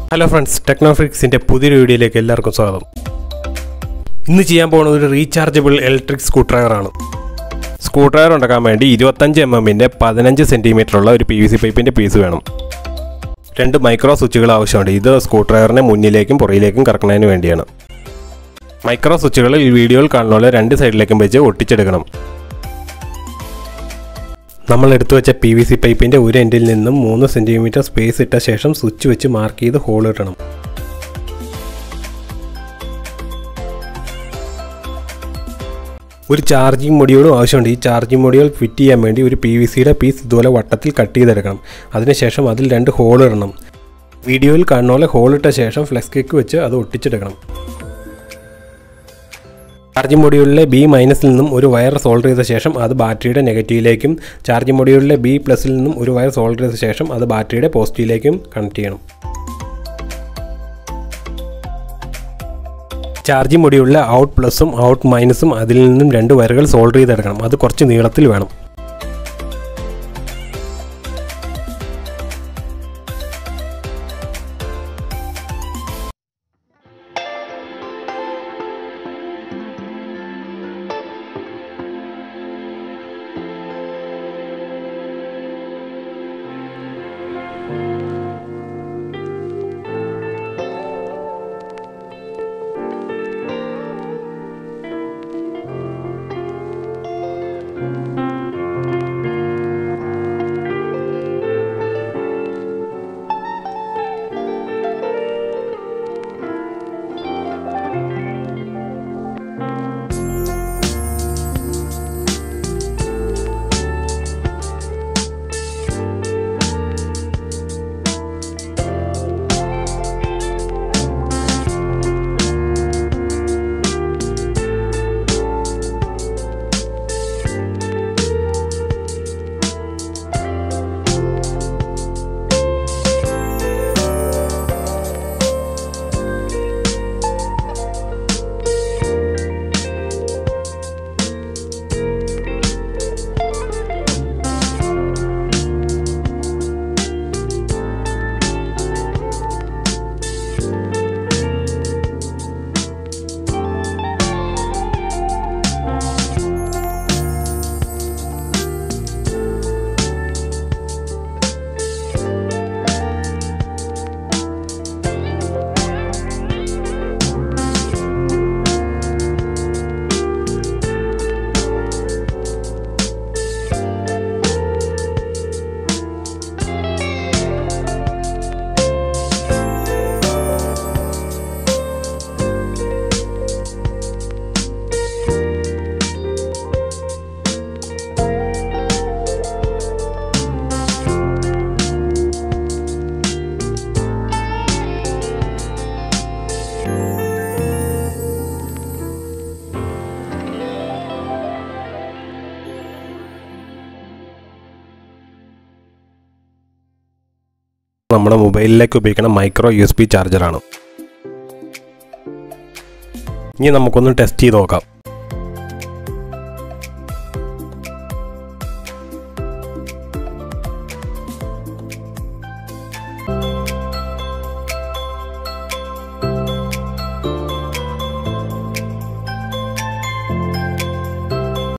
hello friends ടെക്നോഫ്രിക്സിൻ്റെ പുതിയൊരു വീഡിയോയിലേക്ക് എല്ലാവർക്കും സ്വാഗതം ഇന്ന് ചെയ്യാൻ പോകുന്നത് ഒരു റീചാർജബിൾ ഇലക്ട്രിക് സ്ക്രൂ ഡ്രൈവറാണ് സ്ക്രൂ ഡ്രൈവർ ഉണ്ടാക്കാൻ വേണ്ടി ഇരുപത്തഞ്ച് എം എമ്മിൻ്റെ പതിനഞ്ച് സെൻറ്റിമീറ്ററുള്ള ഒരു പി വി സി പൈപ്പിൻ്റെ പീസ് വേണം രണ്ട് മൈക്രോ സ്വിച്ചുകൾ ആവശ്യമുണ്ട് ഇത് സ്ക്രൂ ഡ്രൈവറിനെ മുന്നിലേക്കും പുറയിലേക്കും കറക്കുന്നതിന് വേണ്ടിയാണ് മൈക്രോ സ്വിച്ചുകൾ ഈ വീഡിയോയിൽ കാണുന്ന പോലെ രണ്ട് സൈഡിലേക്കും വെച്ച് ഒട്ടിച്ചെടുക്കണം നമ്മൾ എടുത്തു വെച്ച പി വി സി പൈപ്പിൻ്റെ ഒരു എൻഡിൽ നിന്നും മൂന്ന് സെൻറ്റിമീറ്റർ സ്പേസ് ഇട്ട ശേഷം സ്വിച്ച് വെച്ച് മാർക്ക് ചെയ്ത് ഹോൾ ഇടണം ഒരു ചാർജിങ് മൊഡ്യൂളും ആവശ്യമുണ്ട് ഈ ചാർജിങ് മൊഡ്യൂൾ ഫിറ്റ് ചെയ്യാൻ വേണ്ടി ഒരു പി വി സിയുടെ പീസ് ഇതുപോലെ വട്ടത്തിൽ കട്ട് ചെയ്തെടുക്കണം അതിനുശേഷം അതിൽ രണ്ട് ഹോൾ ഇടണം വീഡിയോയിൽ കാണുന്ന പോലെ ഹോൾ ഇട്ട ശേഷം ഫ്ലെക്സ് കിക്ക് വെച്ച് അത് ഒട്ടിച്ചെടുക്കണം ചാർജിംഗ് മൊഡ്യൂളിലെ ബി മൈനസിൽ നിന്നും ഒരു വയർ സോൾഡർ ചെയ്ത ശേഷം അത് ബാറ്ററിയുടെ നെഗറ്റീവിലേക്കും ചാർജിംഗ് മൊഡ്യൂളിലെ ബി പ്ലസിൽ നിന്നും ഒരു വയർ സോൾഡർ ചെയ്ത ശേഷം അത് ബാറ്ററിയുടെ പോസിറ്റീവിലേക്കും കണക്ട് ചെയ്യണം ചാർജിംഗ് മൊഡ്യൂളിലെ ഔട്ട് പ്ലസും ഔട്ട് മൈനസും അതിൽ നിന്നും രണ്ട് വയറുകൾ സോൾഡർ ചെയ്തെടുക്കണം അത് കുറച്ച് നീളത്തിൽ വേണം നമ്മുടെ മൊബൈലിലേക്ക് ഉപയോഗിക്കുന്ന മൈക്രോ യു എസ് ബി ചാർജറാണ് ഇനി നമുക്കൊന്ന് ടെസ്റ്റ് ചെയ്ത് നോക്കാം